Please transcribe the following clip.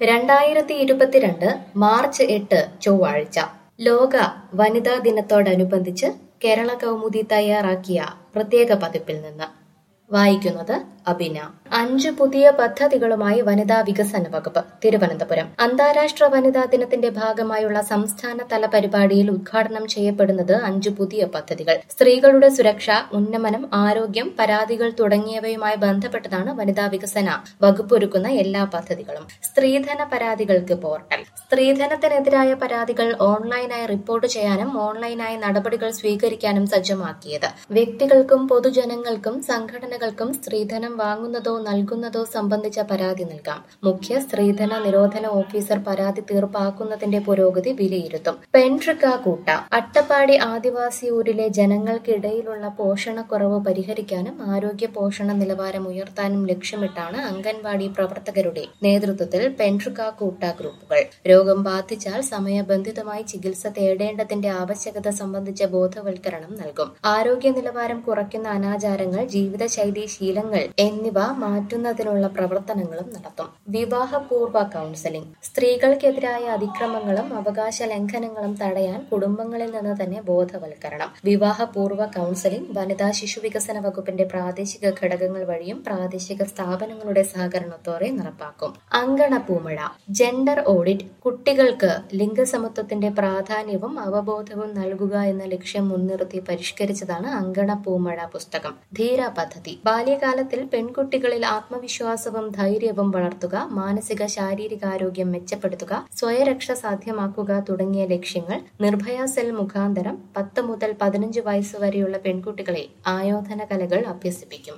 രണ്ടായിരത്തി ഇരുപത്തിരണ്ട് മാർച്ച് എട്ട് ചൊവ്വാഴ്ച ലോക വനിതാ ദിനത്തോടനുബന്ധിച്ച് കേരള കൗമുദി തയ്യാറാക്കിയ പ്രത്യേക പതിപ്പിൽ നിന്ന് വായിക്കുന്നത് അബിന അഞ്ച് പുതിയ പദ്ധതികളുമായി വനിതാ വികസന വകുപ്പ് തിരുവനന്തപുരം അന്താരാഷ്ട്ര വനിതാ ദിനത്തിന്റെ ഭാഗമായുള്ള സംസ്ഥാന തല പരിപാടിയിൽ ഉദ്ഘാടനം ചെയ്യപ്പെടുന്നത് അഞ്ച് പുതിയ പദ്ധതികൾ സ്ത്രീകളുടെ സുരക്ഷ ഉന്നമനം ആരോഗ്യം പരാതികൾ തുടങ്ങിയവയുമായി ബന്ധപ്പെട്ടതാണ് വനിതാ വികസന വകുപ്പ് ഒരുക്കുന്ന എല്ലാ പദ്ധതികളും സ്ത്രീധന പരാതികൾക്ക് പോർട്ടൽ സ്ത്രീധനത്തിനെതിരായ പരാതികൾ ഓൺലൈനായി റിപ്പോർട്ട് ചെയ്യാനും ഓൺലൈനായി നടപടികൾ സ്വീകരിക്കാനും സജ്ജമാക്കിയത് വ്യക്തികൾക്കും പൊതുജനങ്ങൾക്കും സംഘടനകൾക്കും സ്ത്രീധനം വാങ്ങുന്നതോ നൽകുന്നതോ സംബന്ധിച്ച പരാതി നൽകാം മുഖ്യ സ്ത്രീധന നിരോധന ഓഫീസർ പരാതി തീർപ്പാക്കുന്നതിന്റെ പുരോഗതി വിലയിരുത്തും പെൻട്രിക്ക കൂട്ട അട്ടപ്പാടി ആദിവാസി ഊരിലെ ജനങ്ങൾക്കിടയിലുള്ള പോഷണക്കുറവ് പരിഹരിക്കാനും ആരോഗ്യ പോഷണ നിലവാരം ഉയർത്താനും ലക്ഷ്യമിട്ടാണ് അംഗൻവാടി പ്രവർത്തകരുടെ നേതൃത്വത്തിൽ പെൻട്രിക്ക കൂട്ട ഗ്രൂപ്പുകൾ രോഗം ബാധിച്ചാൽ സമയബന്ധിതമായി ചികിത്സ തേടേണ്ടതിന്റെ ആവശ്യകത സംബന്ധിച്ച ബോധവൽക്കരണം നൽകും ആരോഗ്യ നിലവാരം കുറയ്ക്കുന്ന അനാചാരങ്ങൾ ജീവിതശൈലി ശീലങ്ങൾ എന്നിവ മാറ്റുന്നതിനുള്ള പ്രവർത്തനങ്ങളും നടത്തും വിവാഹപൂർവ്വ കൌൺസലിംഗ് സ്ത്രീകൾക്കെതിരായ അതിക്രമങ്ങളും അവകാശ ലംഘനങ്ങളും തടയാൻ കുടുംബങ്ങളിൽ നിന്ന് തന്നെ ബോധവൽക്കരണം വിവാഹപൂർവ്വ കൌൺസലിംഗ് വനിതാ ശിശു വികസന വകുപ്പിന്റെ പ്രാദേശിക ഘടകങ്ങൾ വഴിയും പ്രാദേശിക സ്ഥാപനങ്ങളുടെ സഹകരണത്തോടെ നടപ്പാക്കും അങ്കണ പൂമഴ ജെൻഡർ ഓഡിറ്റ് കുട്ടികൾക്ക് ലിംഗസമത്വത്തിന്റെ പ്രാധാന്യവും അവബോധവും നൽകുക എന്ന ലക്ഷ്യം മുൻനിർത്തി പരിഷ്കരിച്ചതാണ് അങ്കണ പൂമഴ പുസ്തകം ധീര പദ്ധതി ബാല്യകാലത്തിൽ പെൺകുട്ടികളിൽ ആത്മവിശ്വാസവും ധൈര്യവും വളർത്തുക മാനസിക ശാരീരികാരോഗ്യം മെച്ചപ്പെടുത്തുക സ്വയരക്ഷ സാധ്യമാക്കുക തുടങ്ങിയ ലക്ഷ്യങ്ങൾ നിർഭയ സെൽ മുഖാന്തരം പത്ത് മുതൽ പതിനഞ്ച് വയസ്സ് വരെയുള്ള പെൺകുട്ടികളെ ആയോധന കലകൾ അഭ്യസിപ്പിക്കും